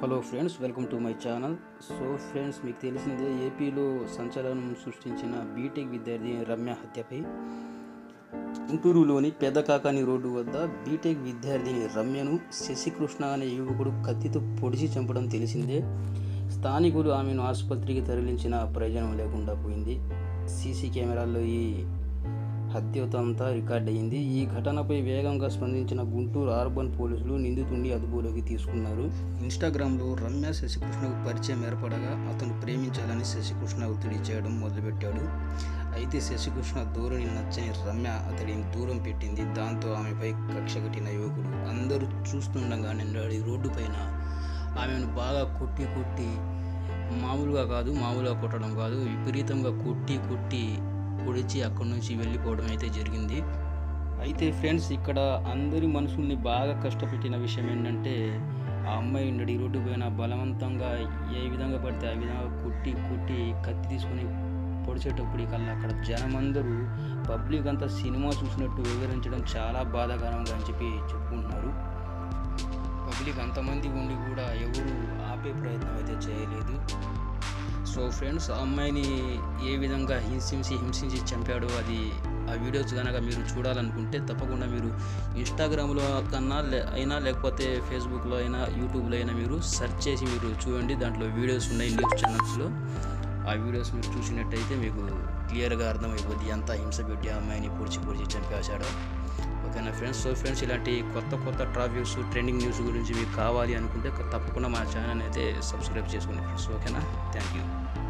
hello friends welcome to my channel so friends మీకు తెలిసిందే ఏపీలో సంచలనం సృష్టించిన బీటెక్ విద్యార్థి రమ్య హత్యపై గుంటూరులోని పెద్దకాకాని రోడ్డు వద్ద బీటెక్ విద్యార్థిని రమ్యను శశికృష్ణ అనే యువకుడు కత్తితో పొడిచి చంపడం తెలిసిందే స్థానికులు ఆమెను ఆసుపత్రికి తరలించిన ప్రయోజనం లేకుండా పోయింది సీసీ కెమెరాల్లో ఈ హత్యోతంతా రికార్డ్ అయింది ఈ ఘటనపై వేగంగా స్పందించిన గుంటూరు అర్బన్ పోలీసులు నిందితుడిని అదుపులోకి తీసుకున్నారు ఇన్స్టాగ్రామ్లో రమ్య శశికృష్ణకు పరిచయం ఏర్పడగా అతను ప్రేమించాలని శశికృష్ణ ఒత్తిడి చేయడం మొదలుపెట్టాడు అయితే శశికృష్ణ ధోరణి నచ్చని రమ్య అతడిని దూరం పెట్టింది దాంతో ఆమెపై కక్ష కట్టిన యువకుడు అందరూ చూస్తుండగానే నడి రోడ్డు పైన ఆమెను బాగా కొట్టి కొట్టి మామూలుగా కాదు మామూలుగా కొట్టడం కాదు విపరీతంగా కొట్టి కొట్టి పొడిచి అక్కడి నుంచి వెళ్ళిపోవడం అయితే జరిగింది అయితే ఫ్రెండ్స్ ఇక్కడ అందరి మనుషుల్ని బాగా కష్టపెట్టిన విషయం ఏంటంటే ఆ అమ్మాయి నడి రోడ్డు పైన బలవంతంగా ఏ విధంగా పడితే ఆ విధంగా కుట్టి కుట్టి కత్తి తీసుకొని పొడిచేటప్పుడు కల్లా అక్కడ జనం అందరూ పబ్లిక్ అంతా సినిమా చూసినట్టు వివరించడం చాలా బాధాకరంగా అని చెప్పి చెప్పుకుంటున్నారు పబ్లిక్ అంతమంది ఉండి కూడా ఎవరు ఆపే ప్రయత్నం అయితే చేయలేదు సో ఫ్రెండ్స్ ఆ అమ్మాయిని ఏ విధంగా హింసించి హింసించి చంపాడో అది ఆ వీడియోస్ కనుక మీరు చూడాలనుకుంటే తప్పకుండా మీరు ఇన్స్టాగ్రామ్లో కన్నా లే- అయినా లేకపోతే ఫేస్బుక్లో అయినా యూట్యూబ్లో అయినా మీరు సెర్చ్ చేసి మీరు చూడండి దాంట్లో వీడియోస్ ఉన్నాయి న్యూస్ ఛానల్స్లో ఆ వీడియోస్ మీరు చూసినట్టయితే మీకు క్లియర్గా అర్థమైపోద్ది ఎంత హింస పెట్టి ఆ అమ్మాయిని పొడిచి పొడిచి చంపేశాడో ఓకేనా ఫ్రెండ్స్ సో ఫ్రెండ్స్ ఇలాంటి కొత్త కొత్త ట్రాఫిక్స్ ట్రెండింగ్ న్యూస్ గురించి మీకు కావాలి అనుకుంటే తప్పకుండా మా ఛానల్ అయితే సబ్స్క్రైబ్ చేసుకోండి ఫ్రెండ్స్ ఓకేనా థ్యాంక్ యూ